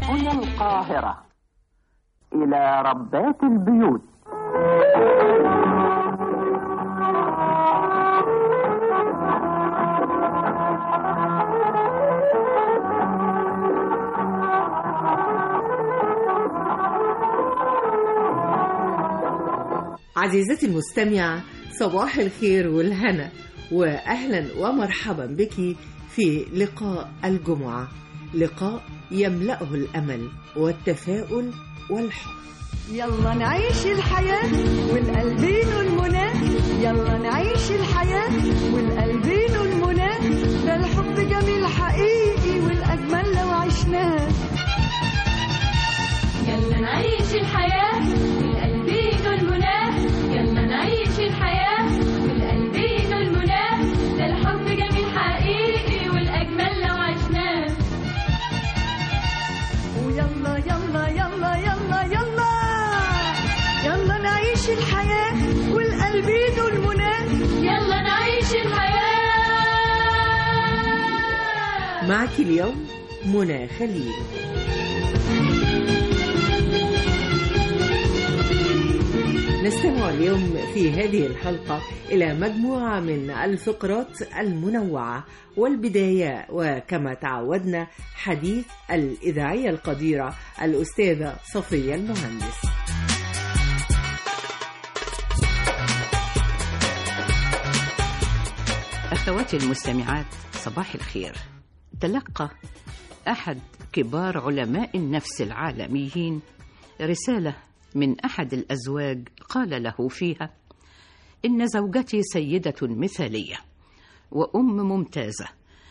هنا القاهرة إلى ربات البيوت عزيزتي المستمعة صباح الخير والهنا وأهلا ومرحبا بك في لقاء الجمعة لقاء يملأه الأمل والتفاؤل والحب يلا نعيش الحياة والقلبين المنى يلا نعيش الحياة والقلبين المنى ده الحب جميل حقيقي والأجمل لو عشناه يلا نعيش الحياة والقلبين المنى يلا نعيش الحياة والقلبين المنى ده الحب جميل حقيقي والأجمل لو عشناه ويلا يلا يلا يلا يلا يلا نعيش الحياة والقلبين المنى يلا نعيش الحياة معك اليوم منى خليل نستمع اليوم في هذه الحلقة إلى مجموعة من الفقرات المنوعة والبداية وكما تعودنا حديث الإذاعية القديرة الأستاذة صفية المهندس أخواتي المستمعات صباح الخير تلقى أحد كبار علماء النفس العالميين رسالة من أحد الأزواج قال له فيها إن زوجتي سيدة مثالية وأم ممتازة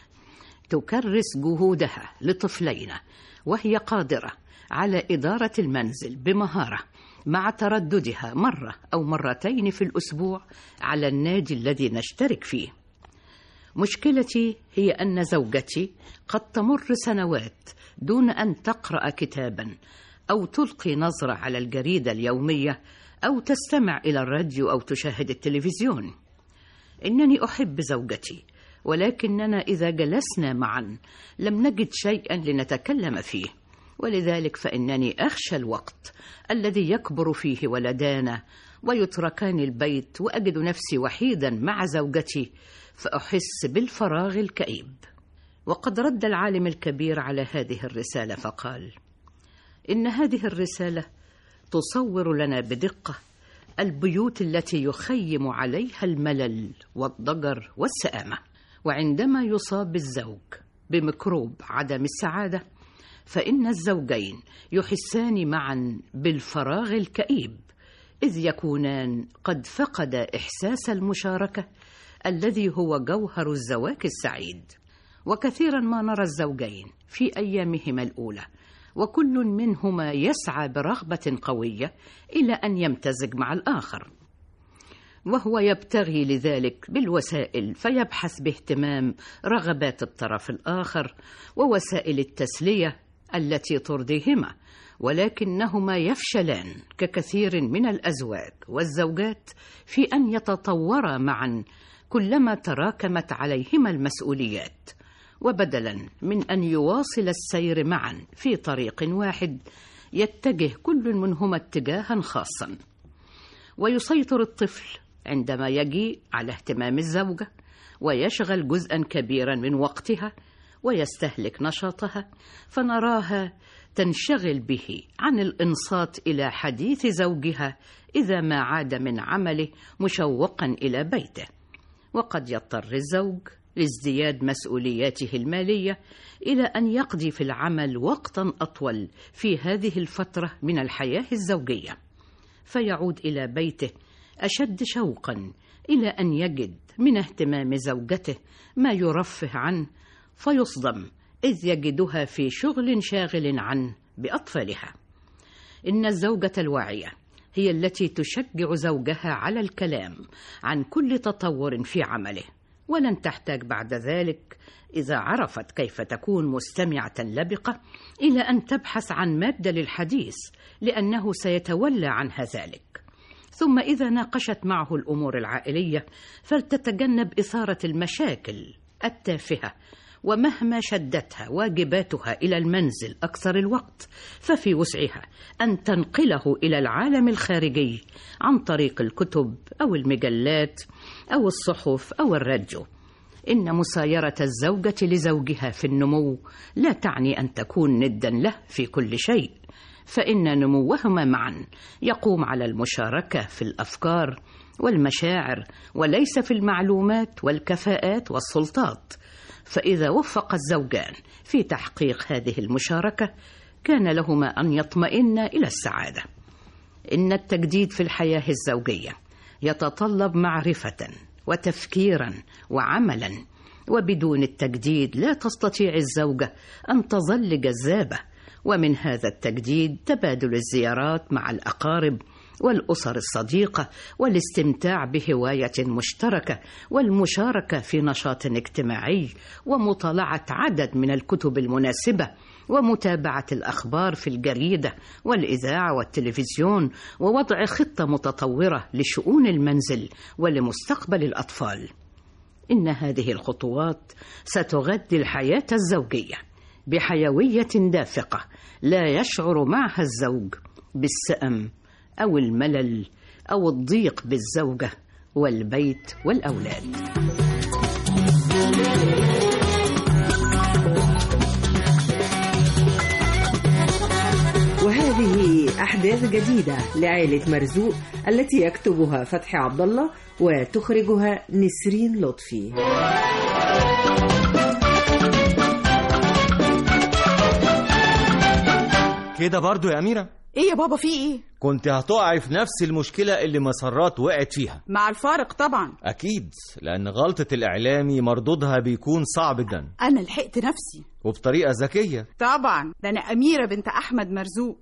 تكرس جهودها لطفلين وهي قادرة على إدارة المنزل بمهارة مع ترددها مرة أو مرتين في الأسبوع على النادي الذي نشترك فيه مشكلتي هي أن زوجتي قد تمر سنوات دون أن تقرأ كتابا أو تلقي نظرة على الجريدة اليومية أو تستمع إلى الراديو أو تشاهد التلفزيون إنني أحب زوجتي ولكننا إذا جلسنا معا لم نجد شيئا لنتكلم فيه ولذلك فإنني أخشى الوقت الذي يكبر فيه ولدانا ويتركان البيت وأجد نفسي وحيدا مع زوجتي فأحس بالفراغ الكئيب وقد رد العالم الكبير على هذه الرسالة فقال إن هذه الرسالة تصور لنا بدقة البيوت التي يخيم عليها الملل والضجر والسآمة وعندما يصاب الزوج بميكروب عدم السعادة فإن الزوجين يحسان معا بالفراغ الكئيب إذ يكونان قد فقدا إحساس المشاركة الذي هو جوهر الزواج السعيد وكثيرا ما نرى الزوجين في أيامهما الأولى وكل منهما يسعى برغبة قوية إلى أن يمتزج مع الآخر وهو يبتغي لذلك بالوسائل فيبحث باهتمام رغبات الطرف الآخر ووسائل التسلية التي ترضيهما ولكنهما يفشلان ككثير من الأزواج والزوجات في أن يتطورا معا كلما تراكمت عليهما المسؤوليات وبدلا من ان يواصل السير معا في طريق واحد يتجه كل منهما اتجاها خاصا ويسيطر الطفل عندما يجيء على اهتمام الزوجه ويشغل جزءا كبيرا من وقتها ويستهلك نشاطها فنراها تنشغل به عن الانصات الى حديث زوجها اذا ما عاد من عمله مشوقا الى بيته وقد يضطر الزوج لازدياد مسؤولياته الماليه الى ان يقضي في العمل وقتا اطول في هذه الفتره من الحياه الزوجيه فيعود الى بيته اشد شوقا الى ان يجد من اهتمام زوجته ما يرفه عنه فيصدم اذ يجدها في شغل شاغل عنه باطفالها ان الزوجه الواعيه هي التي تشجع زوجها على الكلام عن كل تطور في عمله ولن تحتاج بعد ذلك اذا عرفت كيف تكون مستمعه لبقه الى ان تبحث عن ماده للحديث لانه سيتولى عنها ذلك ثم اذا ناقشت معه الامور العائليه فلتتجنب اثاره المشاكل التافهه ومهما شدتها واجباتها الى المنزل اكثر الوقت ففي وسعها ان تنقله الى العالم الخارجي عن طريق الكتب او المجلات او الصحف او الراديو ان مسايره الزوجه لزوجها في النمو لا تعني ان تكون ندا له في كل شيء فان نموهما معا يقوم على المشاركه في الافكار والمشاعر وليس في المعلومات والكفاءات والسلطات فاذا وفق الزوجان في تحقيق هذه المشاركه كان لهما ان يطمئنا الى السعاده ان التجديد في الحياه الزوجيه يتطلب معرفه وتفكيرا وعملا وبدون التجديد لا تستطيع الزوجه ان تظل جذابه ومن هذا التجديد تبادل الزيارات مع الاقارب والاسر الصديقه والاستمتاع بهوايه مشتركه والمشاركه في نشاط اجتماعي ومطالعه عدد من الكتب المناسبه ومتابعه الاخبار في الجريده والاذاعه والتلفزيون ووضع خطه متطوره لشؤون المنزل ولمستقبل الاطفال ان هذه الخطوات ستغذي الحياه الزوجيه بحيويه دافقه لا يشعر معها الزوج بالسأم أو الملل أو الضيق بالزوجة والبيت والأولاد وهذه أحداث جديدة لعائلة مرزوق التي يكتبها فتحي عبد الله وتخرجها نسرين لطفي كده برضو يا أميرة ايه يا بابا في ايه كنت هتقعي في نفس المشكلة اللي مسرات وقعت فيها مع الفارق طبعا أكيد لأن غلطة الإعلامي مردودها بيكون صعب جدا انا لحقت نفسي وبطريقة ذكية طبعا ده انا اميره بنت احمد مرزوق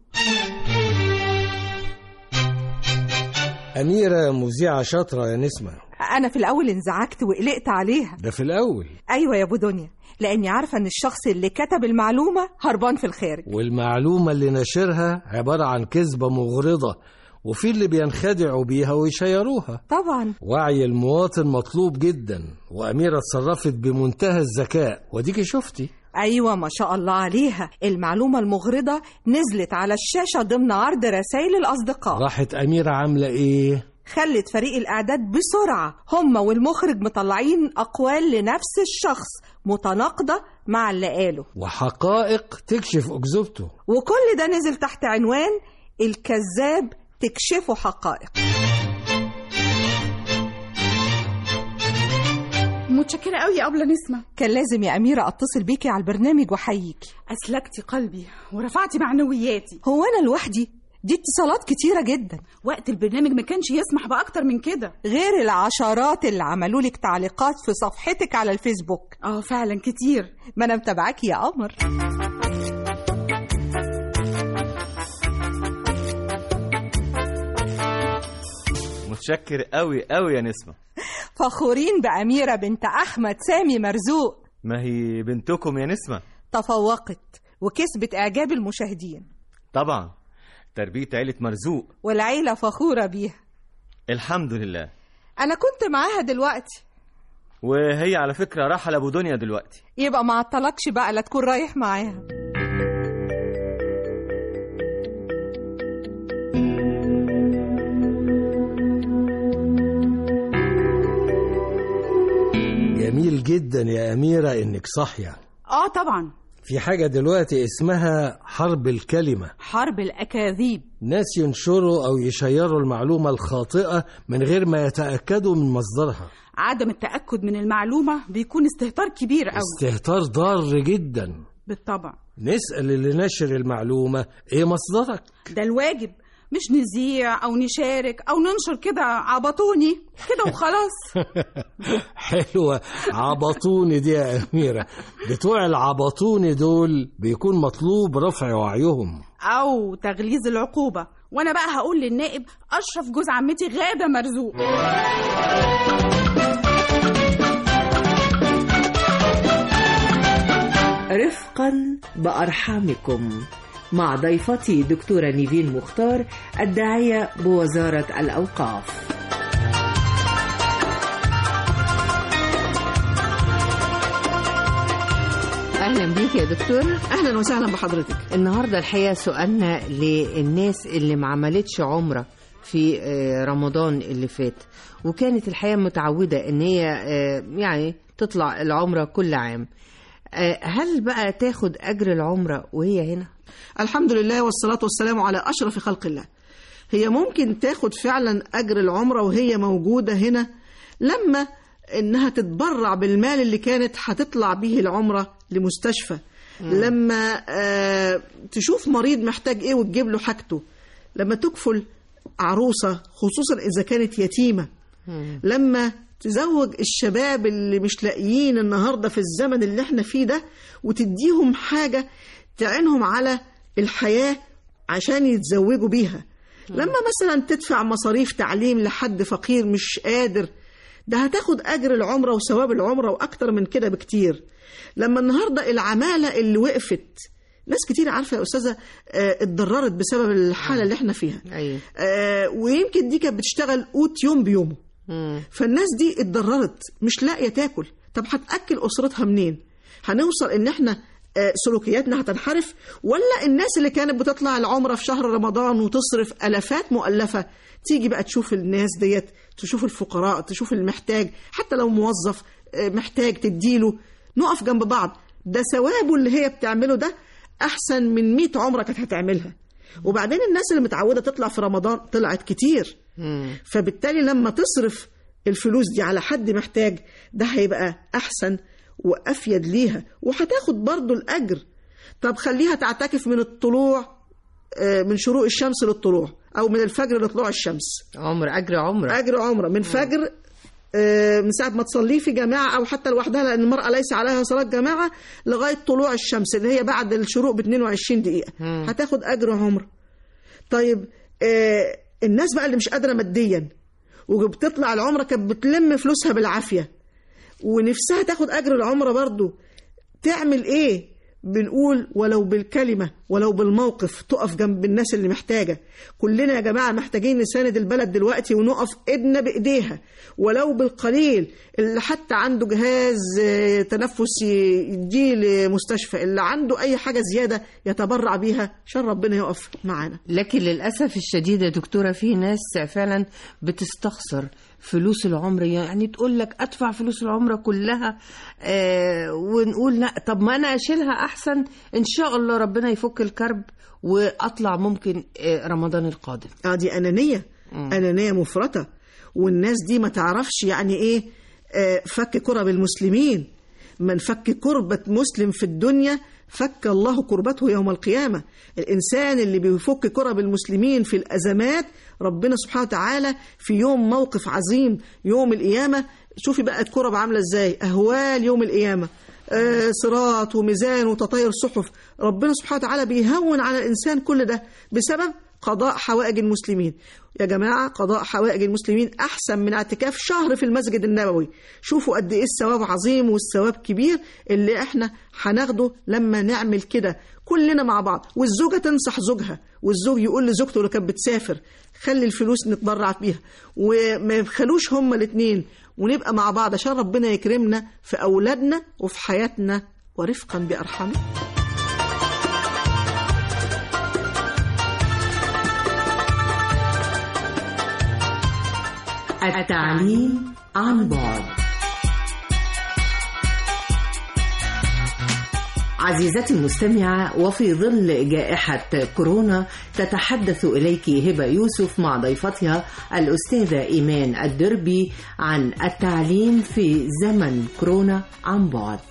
أميرة مذيعة شاطرة يا نسمة أنا في الأول انزعجت وقلقت عليها ده في الأول أيوة يا أبو دنيا لأني عارفة إن الشخص اللي كتب المعلومة هربان في الخارج والمعلومة اللي نشرها عبارة عن كذبة مغرضة وفي اللي بينخدعوا بيها ويشيروها طبعا وعي المواطن مطلوب جدا وأميرة اتصرفت بمنتهى الذكاء وديكي شفتي أيوة ما شاء الله عليها المعلومة المغرضة نزلت على الشاشة ضمن عرض رسائل الأصدقاء راحت أميرة عاملة إيه؟ خلت فريق الإعداد بسرعة هم والمخرج مطلعين أقوال لنفس الشخص متناقضة مع اللي قاله وحقائق تكشف أكذوبته وكل ده نزل تحت عنوان الكذاب تكشفه حقائق متشكره قوي يا ابله نسمه كان لازم يا أميرة أتصل بيكي على البرنامج وحييكي اسلكتي قلبي ورفعتي معنوياتي هو أنا لوحدي دي اتصالات كتيرة جدا وقت البرنامج ما كانش يسمح باكتر من كده غير العشرات اللي عملوا لك تعليقات في صفحتك على الفيسبوك اه فعلا كتير ما أنا متابعاكي يا قمر متشكر قوي قوي يا نسمة فخورين بأميرة بنت أحمد سامي مرزوق ما هي بنتكم يا نسمة تفوقت وكسبت إعجاب المشاهدين طبعا تربية عيلة مرزوق والعيلة فخورة بيها الحمد لله أنا كنت معاها دلوقتي وهي على فكرة راحة لأبو دنيا دلوقتي يبقى ما عطلكش بقى لا تكون رايح معاها جميل جدا يا أميرة إنك صاحية اه طبعا في حاجة دلوقتي اسمها حرب الكلمة حرب الاكاذيب ناس ينشروا أو يشيروا المعلومة الخاطئة من غير ما يتأكدوا من مصدرها عدم التاكد من المعلومه بيكون استهتار كبير قوي استهتار ضار جدا بالطبع نسأل اللي نشر المعلومة إيه مصدرك ده الواجب مش نذيع او نشارك او ننشر كده عبطوني كده وخلاص حلوة عبطوني دي يا أميرة بتوع العبطوني دول بيكون مطلوب رفع وعيهم او تغليظ العقوبه وانا بقى هقول للنائب اشرف جوز عمتي غاده مرزوق رفقا بأرحامكم مع ضيفتي دكتورة نيفين مختار الداعية بوزارة الأوقاف اهلا بيك يا دكتور اهلا وسهلا بحضرتك النهارده الحقيقه سؤالنا للناس اللي ما عملتش عمره في آه، رمضان اللي فات وكانت الحقيقه متعوده ان هي آه، يعني تطلع العمره كل عام آه، هل بقى تاخد اجر العمره وهي هنا الحمد لله والصلاة والسلام على أشرف خلق الله هي ممكن تاخد فعلا أجر العمرة وهي موجودة هنا لما إنها تتبرع بالمال اللي كانت هتطلع به العمرة لمستشفى لما آه تشوف مريض محتاج إيه وتجيب له حاجته لما تكفل عروسة خصوصا إذا كانت يتيمة لما تزوج الشباب اللي مش لاقيين النهارده في الزمن اللي احنا فيه ده وتديهم حاجه تعينهم على الحياه عشان يتزوجوا بيها لما مثلا تدفع مصاريف تعليم لحد فقير مش قادر ده هتاخد اجر العمره وثواب العمره واكتر من كده بكتير لما النهارده العماله اللي وقفت ناس كتير عارفه يا استاذه آه، اتضررت بسبب الحاله اللي احنا فيها ايوه آه، ويمكن دي كانت بتشتغل قوت يوم بيومه مم. فالناس دي اتضررت مش لاقيه تاكل طب هتاكل اسرتها منين هنوصل ان احنا آه، سلوكياتنا هتنحرف ولا الناس اللي كانت بتطلع العمره في شهر رمضان وتصرف الافات مؤلفه تيجي بقى تشوف الناس ديت تشوف الفقراء تشوف المحتاج حتى لو موظف آه، محتاج تديله نقف جنب بعض ده ثوابه اللي هي بتعمله ده احسن من 100 عمره كانت هتعملها وبعدين الناس اللي متعوده تطلع في رمضان طلعت كتير مم. فبالتالي لما تصرف الفلوس دي على حد محتاج ده هيبقى احسن وافيد ليها وهتاخد برضو الاجر طب خليها تعتكف من الطلوع آه، من شروق الشمس للطلوع او من الفجر لطلوع الشمس عمر اجر عمره اجر عمره من فجر آه، من ساعه ما تصليه في جماعه او حتى لوحدها لان المراه ليس عليها صلاه جماعه لغايه طلوع الشمس اللي هي بعد الشروق ب 22 دقيقه مم. هتاخد اجر عمره طيب آه، الناس بقى اللي مش قادره ماديا وبتطلع العمره كانت بتلم فلوسها بالعافيه ونفسها تاخد اجر العمره برضو تعمل ايه بنقول ولو بالكلمه ولو بالموقف تقف جنب الناس اللي محتاجه كلنا يا جماعه محتاجين نساند البلد دلوقتي ونقف ايدنا بايديها ولو بالقليل اللي حتى عنده جهاز آه، تنفس يديه لمستشفى اللي عنده اي حاجه زياده يتبرع بيها عشان ربنا يقف معانا لكن للأسف الشديد يا دكتورة في ناس فعلا بتستخسر فلوس العمر يعني تقول لك أدفع فلوس العمرة كلها آه ونقول لا طب ما أنا أشيلها أحسن إن شاء الله ربنا يفك الكرب وأطلع ممكن آه رمضان القادم اه دي انانيه انانيه مفرطه والناس دي ما تعرفش يعني ايه آه، فك كرب المسلمين من فك كربة مسلم في الدنيا فك الله كربته يوم القيامة الإنسان اللي بيفك كرب المسلمين في الأزمات ربنا سبحانه وتعالى في يوم موقف عظيم يوم القيامة شوفي بقى الكرب عاملة إزاي أهوال يوم القيامة آه، صراط وميزان وتطاير صحف ربنا سبحانه وتعالى بيهون على الإنسان كل ده بسبب قضاء حوائج المسلمين يا جماعة قضاء حوائج المسلمين أحسن من اعتكاف شهر في المسجد النبوي شوفوا قد إيه الثواب عظيم والثواب كبير اللي إحنا هناخده لما نعمل كده كلنا مع بعض والزوجة تنصح زوجها والزوج يقول لزوجته اللي كانت بتسافر خلي الفلوس نتبرع بيها وما يبخلوش هما الاتنين ونبقى مع بعض عشان ربنا يكرمنا في أولادنا وفي حياتنا ورفقا بأرحامنا التعليم عن بعد عزيزتي المستمعة وفي ظل جائحة كورونا تتحدث إليك هبة يوسف مع ضيفتها الأستاذة إيمان الدربي عن التعليم في زمن كورونا عن بعد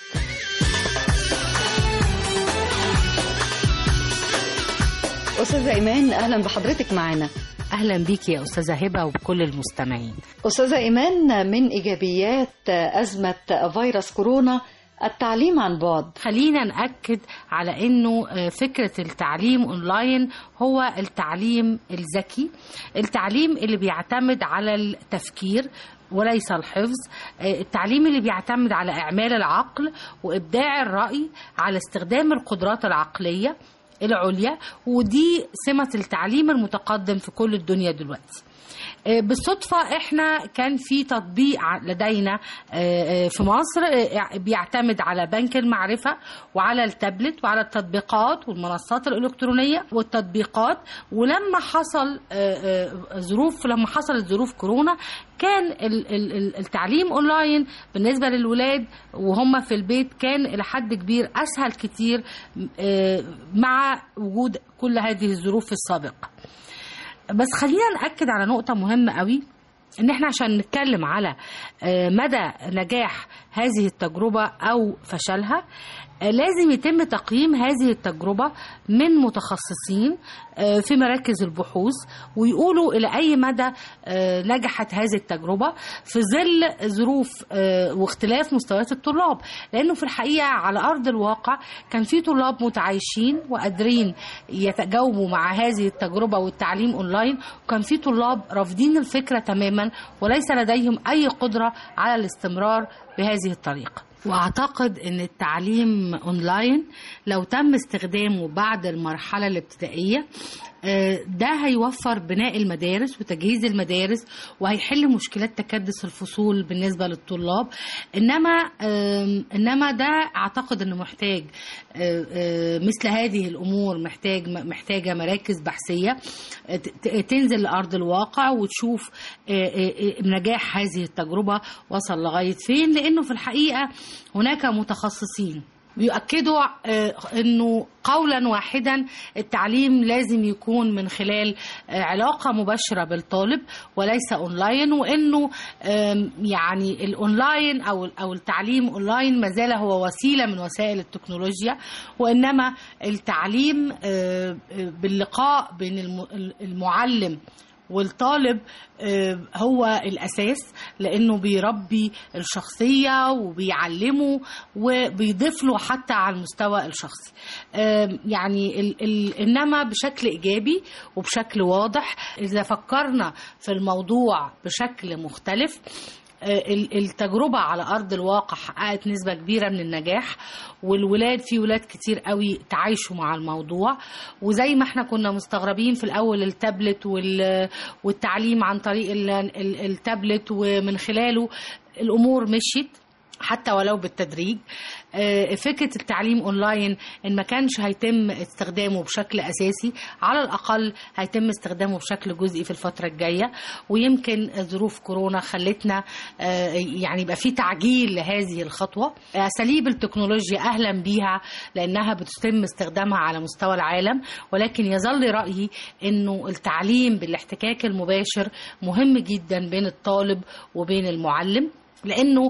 أستاذة إيمان أهلا بحضرتك معنا اهلا بيك يا استاذه هبه وبكل المستمعين أستاذة إيمان من إيجابيات أزمة فيروس كورونا التعليم عن بعد خلينا ناكد على انه آه، فكره التعليم اونلاين هو التعليم الذكي التعليم اللي بيعتمد على التفكير وليس الحفظ آه، التعليم اللي بيعتمد على اعمال العقل وابداع الراي على استخدام القدرات العقليه العليا ودي سمة التعليم المتقدم في كل الدنيا دلوقتي آه، بالصدفة احنا كان في تطبيق ع- لدينا آه، آه، في مصر آه، بيعتمد على بنك المعرفة وعلى التابلت وعلى التطبيقات والمنصات الإلكترونية والتطبيقات ولما حصل آه، آه، ظروف لما حصلت ظروف كورونا كان ال- ال- ال- التعليم اونلاين بالنسبه للولاد وهم في البيت كان الى حد كبير اسهل كتير آه، مع وجود كل هذه الظروف السابقه بس خلينا ناكد على نقطه مهمه قوي ان احنا عشان نتكلم على آه، مدى نجاح هذه التجربه او فشلها آه، لازم يتم تقييم هذه التجربه من متخصصين آه، في مراكز البحوث ويقولوا الى اي مدى آه، نجحت هذه التجربه في ظل ظروف آه، واختلاف مستويات الطلاب لانه في الحقيقه على ارض الواقع كان في طلاب متعايشين وقادرين يتجاوبوا مع هذه التجربه والتعليم اونلاين وكان في طلاب رافضين الفكره تماما وليس لديهم اي قدره على الاستمرار بهذه الطريقه واعتقد ان التعليم اونلاين لو تم استخدامه بعد المرحله الابتدائيه آه، ده هيوفر بناء المدارس وتجهيز المدارس وهيحل مشكلات تكدس الفصول بالنسبه للطلاب انما آم، انما ده اعتقد انه محتاج آه، آه، مثل هذه الامور محتاج محتاجه مراكز بحثيه آه، ت- ت- تنزل لارض الواقع وتشوف آه، آه، آه، نجاح هذه التجربه وصل لغايه فين لانه في الحقيقه هناك متخصصين بيؤكدوا آه، انه قولا واحدا التعليم لازم يكون من خلال آه، علاقه مباشره بالطالب وليس اونلاين وانه آم، يعني الاونلاين او او التعليم اونلاين ما زال هو وسيله من وسائل التكنولوجيا وانما التعليم آه، آه، باللقاء بين الم- المعلم والطالب آه، هو الأساس لأنه بيربي الشخصية وبيعلمه وبيضيف له حتى على المستوى الشخصي آه، يعني ال ال إنما بشكل إيجابي وبشكل واضح إذا فكرنا في الموضوع بشكل مختلف ال- التجربة على أرض الواقع حققت نسبة كبيرة من النجاح والولاد في ولاد كتير قوي تعايشوا مع الموضوع وزي ما احنا كنا مستغربين في الأول التابلت وال- والتعليم عن طريق ال- ال- التابلت ومن خلاله الأمور مشيت حتى ولو بالتدريج آه، فكرة التعليم أونلاين إن ما كانش هيتم استخدامه بشكل أساسي على الأقل هيتم استخدامه بشكل جزئي في الفترة الجاية ويمكن ظروف كورونا خلتنا آه، يعني يبقى في تعجيل لهذه الخطوة أساليب التكنولوجيا أهلا بيها لأنها بتتم استخدامها على مستوى العالم ولكن يظل رأيي إنه التعليم بالاحتكاك المباشر مهم جدا بين الطالب وبين المعلم لانه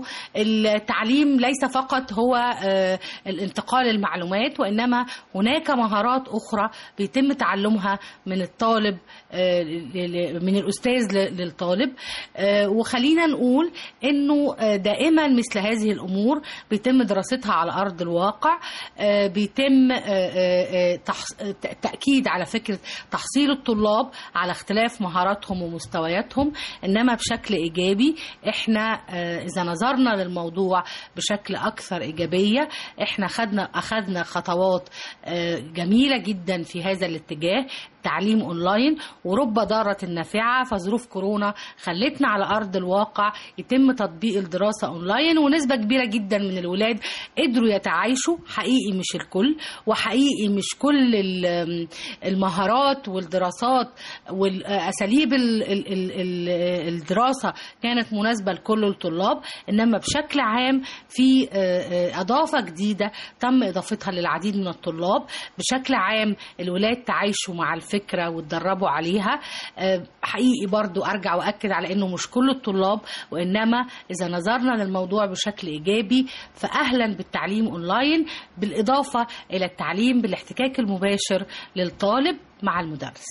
التعليم ليس فقط هو آه، الانتقال المعلومات وانما هناك مهارات اخرى بيتم تعلمها من الطالب آه، ل- ل- من الاستاذ ل- للطالب آه، وخلينا نقول انه آه، دائما مثل هذه الامور بيتم دراستها على ارض الواقع آه، بيتم آه، آه، آه، تحص- آه، ت- تاكيد على فكره تحصيل الطلاب على اختلاف مهاراتهم ومستوياتهم انما بشكل ايجابي احنا آه، اذا نظرنا للموضوع بشكل اكثر ايجابيه احنا خدنا اخذنا خطوات آه، جميله جدا في هذا الاتجاه تعليم اونلاين ورب ضاره نافعه فظروف كورونا خلتنا على ارض الواقع يتم تطبيق الدراسه اونلاين ونسبه كبيره جدا من الولاد قدروا يتعايشوا حقيقي مش الكل وحقيقي مش كل ال- المهارات والدراسات والاساليب ال- ال- ال- ال- الدراسه كانت مناسبه لكل الطلاب انما بشكل عام في آه، آه، اضافه جديده تم اضافتها للعديد من الطلاب بشكل عام الولاد تعايشوا مع الفكره واتدربوا عليها آه، حقيقي برضو ارجع واكد على انه مش كل الطلاب وانما اذا نظرنا للموضوع بشكل ايجابي فاهلا بالتعليم اونلاين بالاضافه الى التعليم بالاحتكاك المباشر للطالب مع المدرس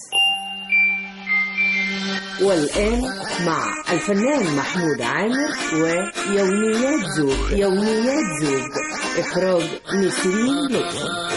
والآن مع الفنان محمود عامر ويوميات زوج يوميات زوج إخراج نسرين لطفي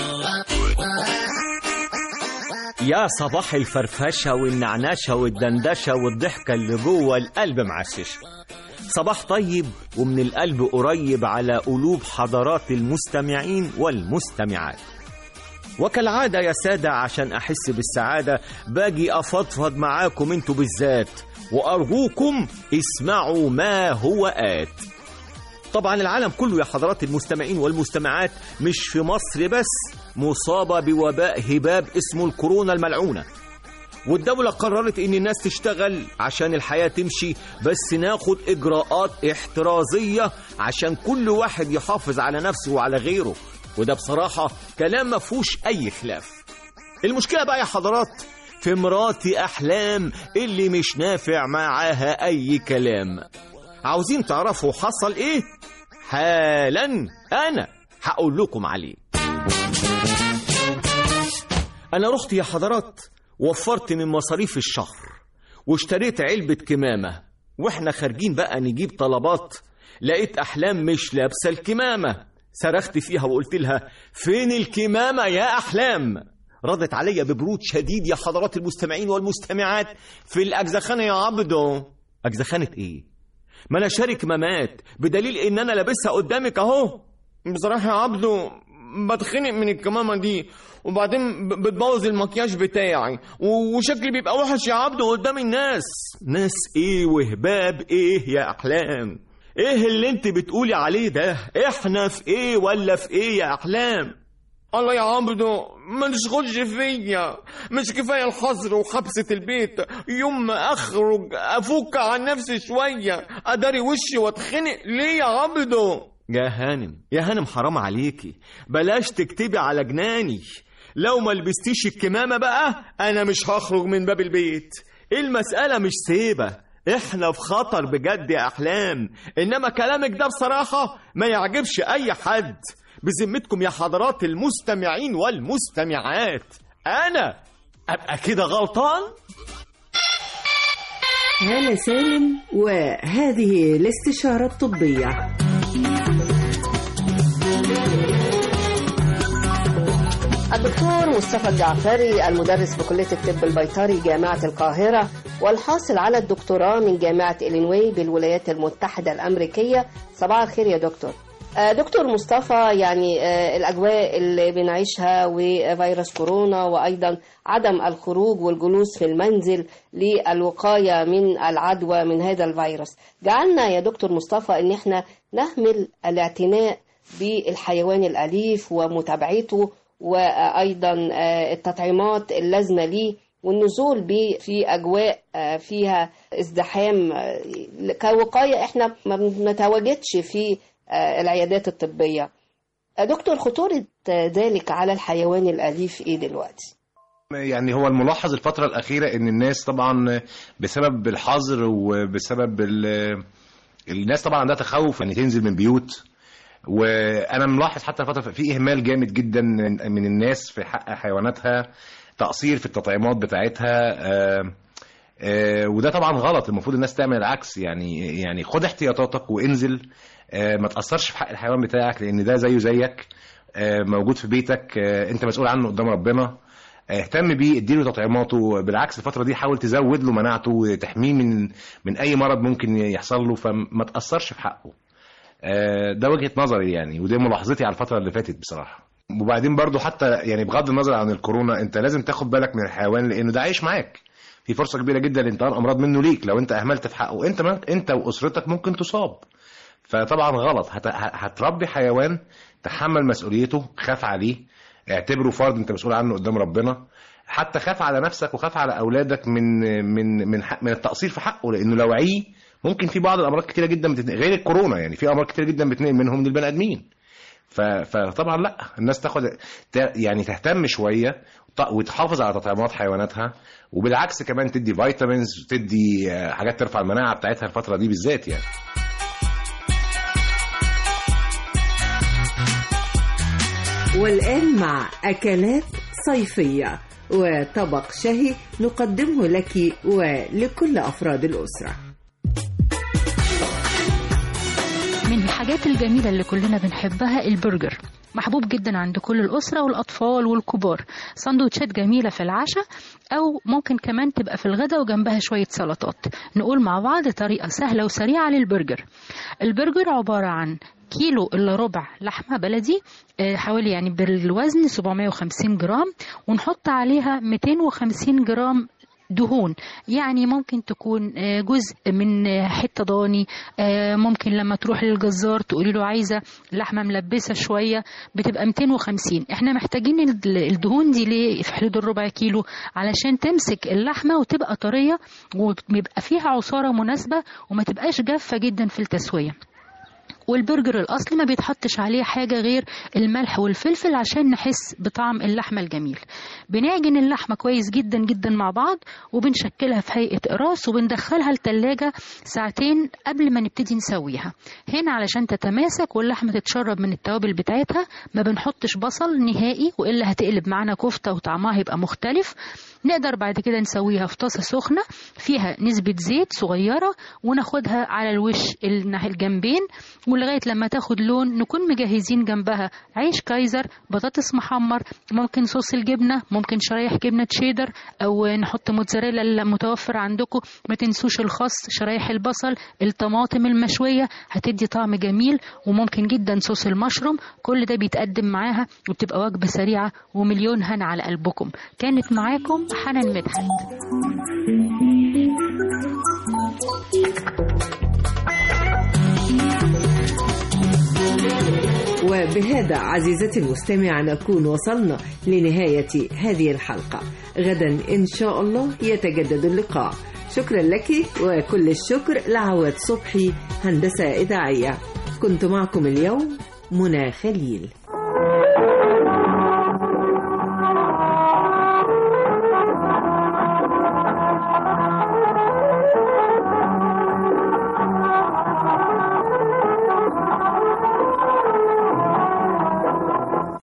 يا صباح الفرفشة والنعنشة والدندشة والضحكة اللي جوه القلب معششة صباح طيب ومن القلب قريب على قلوب حضرات المستمعين والمستمعات وكالعادة يا سادة عشان أحس بالسعادة باجي أفضفض معاكم انتوا بالذات وأرجوكم اسمعوا ما هو آت طبعا العالم كله يا حضرات المستمعين والمستمعات مش في مصر بس مصابة بوباء هباب اسمه الكورونا الملعونة والدولة قررت إن الناس تشتغل عشان الحياة تمشي بس ناخد إجراءات احترازية عشان كل واحد يحافظ على نفسه وعلى غيره وده بصراحة كلام ما فيهوش أي خلاف المشكلة بقى يا حضرات في مراتي أحلام اللي مش نافع معاها أي كلام عاوزين تعرفوا حصل إيه؟ حالا أنا هقول لكم عليه أنا رحت يا حضرات وفرت من مصاريف الشهر واشتريت علبة كمامة واحنا خارجين بقى نجيب طلبات لقيت أحلام مش لابسة الكمامة صرخت فيها وقلت لها فين الكمامة يا أحلام ردت عليا ببرود شديد يا حضرات المستمعين والمستمعات في الأجزخانة يا عبدو أجزخانة إيه؟ ما أنا شارك كمامات بدليل إن أنا لابسها قدامك أهو بصراحة يا عبدو بتخنق من الكمامة دي وبعدين ب- بتبوظ المكياج بتاعي و- وشكلي بيبقى وحش يا عبدو قدام الناس ناس ايه وهباب ايه يا احلام ايه اللي انت بتقولي عليه ده احنا في ايه ولا في ايه يا احلام الله يا عبدو ما تشغلش فيا مش كفايه الحظر وحبسه البيت يوم ما اخرج افك عن نفسي شويه اداري وشي واتخنق ليه يا عبدو يا هانم يا هانم حرام عليكي بلاش تكتبي على جناني لو ما لبستيش الكمامه بقى انا مش هخرج من باب البيت المساله مش سيبه احنا في خطر بجد يا احلام انما كلامك ده بصراحه ما يعجبش اي حد بذمتكم يا حضرات المستمعين والمستمعات انا ابقى كده غلطان هالة سالم وهذه الاستشارة الطبية الدكتور مصطفى الجعفري المدرس بكلية الطب البيطري جامعة القاهرة والحاصل على الدكتوراه من جامعة إلينوي بالولايات المتحدة الأمريكية صباح الخير يا دكتور آه، دكتور مصطفى يعني آه، الأجواء اللي بنعيشها وفيروس كورونا وأيضا عدم الخروج والجلوس في المنزل للوقاية من العدوى من هذا الفيروس جعلنا يا دكتور مصطفى أن احنا نهمل الاعتناء بالحيوان الأليف ومتابعته وأيضا آه، التطعيمات اللازمة ليه والنزول بيه في أجواء آه، فيها ازدحام آه، كوقاية احنا ما بنتواجدش في آه، العيادات الطبية آه، دكتور خطورة آه، ذلك على الحيوان الأليف ايه دلوقتي؟ يعني هو الملاحظ الفترة الأخيرة إن الناس طبعا بسبب الحظر وبسبب ال- الناس طبعا عندها تخوف إن تنزل من بيوت وأنا ملاحظ حتى الفترة في إهمال جامد جدا من من الناس في حق حيواناتها تقصير في التطعيمات بتاعتها آه، آه، وده طبعا غلط المفروض الناس تعمل العكس يعني يعني خد احتياطاتك وانزل آه، ما تأثرش في حق الحيوان بتاعك لأن ده زيه زيك آه، موجود في بيتك آه، انت مسؤول عنه قدام ربنا اهتم بيه اديله تطعيماته بالعكس الفتره دي حاول تزود له مناعته وتحميه من من اي مرض ممكن يحصل له فما تاثرش في حقه آه، ده وجهه نظري يعني ودي ملاحظتي على الفتره اللي فاتت بصراحه وبعدين برضو حتى يعني بغض النظر عن الكورونا انت لازم تاخد بالك من الحيوان لانه ده عايش معاك في فرصه كبيره جدا لانتقال امراض منه ليك لو انت اهملت في حقه انت ما انت واسرتك ممكن تصاب فطبعا غلط هت... هتربي حيوان تحمل مسؤوليته خاف عليه اعتبره فرد انت مسؤول عنه قدام ربنا حتى خاف على نفسك وخاف على اولادك من من من حق من التقصير في حقه لانه لو عيه ممكن في بعض الامراض كتيره جدا بتتنقل غير الكورونا يعني في امراض كتيره جدا بتنقل منهم للبني ادمين ف... فطبعا لا الناس تاخد ت... يعني تهتم شويه وت- وتحافظ على تطعيمات حيواناتها وبالعكس كمان تدي فيتامينز وتدي آه، حاجات ترفع المناعه بتاعتها الفتره دي بالذات يعني والآن مع أكلات صيفية وطبق شهي نقدمه لك ولكل أفراد الأسرة من الحاجات الجميلة اللي كلنا بنحبها البرجر محبوب جدا عند كل الأسرة والأطفال والكبار سندوتشات جميلة في العشاء أو ممكن كمان تبقى في الغداء وجنبها شوية سلطات نقول مع بعض طريقة سهلة وسريعة للبرجر البرجر عبارة عن كيلو إلا ربع لحمة بلدي آه، حوالي يعني بالوزن 750 جرام ونحط عليها 250 جرام دهون يعني ممكن تكون آه، جزء من آه، حته ضاني آه، ممكن لما تروح للجزار تقولي له عايزه لحمه ملبسه شويه بتبقى 250 احنا محتاجين ال- الدهون دي ليه في حدود الربع كيلو علشان تمسك اللحمه وتبقى طريه ويبقى فيها عصاره مناسبه وما تبقاش جافه جدا في التسويه والبرجر الاصلي ما بيتحطش عليه حاجه غير الملح والفلفل عشان نحس بطعم اللحمه الجميل بنعجن اللحمه كويس جدا جدا مع بعض وبنشكلها في هيئه قراص وبندخلها التلاجة ساعتين قبل ما نبتدي نسويها هنا علشان تتماسك واللحمه تتشرب من التوابل بتاعتها ما بنحطش بصل نهائي والا هتقلب معانا كفته وطعمها هيبقى مختلف نقدر بعد كده نسويها في طاسه سخنه فيها نسبه زيت صغيره وناخدها على الوش الناحيه الجنبين ولغايه لما تاخد لون نكون مجهزين جنبها عيش كايزر بطاطس محمر ممكن صوص الجبنه ممكن شرايح جبنه تشيدر او نحط موتزاريلا المتوفر عندكم ما تنسوش الخس شرايح البصل الطماطم المشويه هتدي طعم جميل وممكن جدا صوص المشروم كل ده بيتقدم معاها وبتبقى وجبه سريعه ومليون هنا على قلبكم كانت معاكم حنان مدحت وبهذا عزيزتي المستمعة نكون وصلنا لنهاية هذه الحلقة غدا إن شاء الله يتجدد اللقاء شكرا لك وكل الشكر لعواد صبحي هندسة إذاعية كنت معكم اليوم منى خليل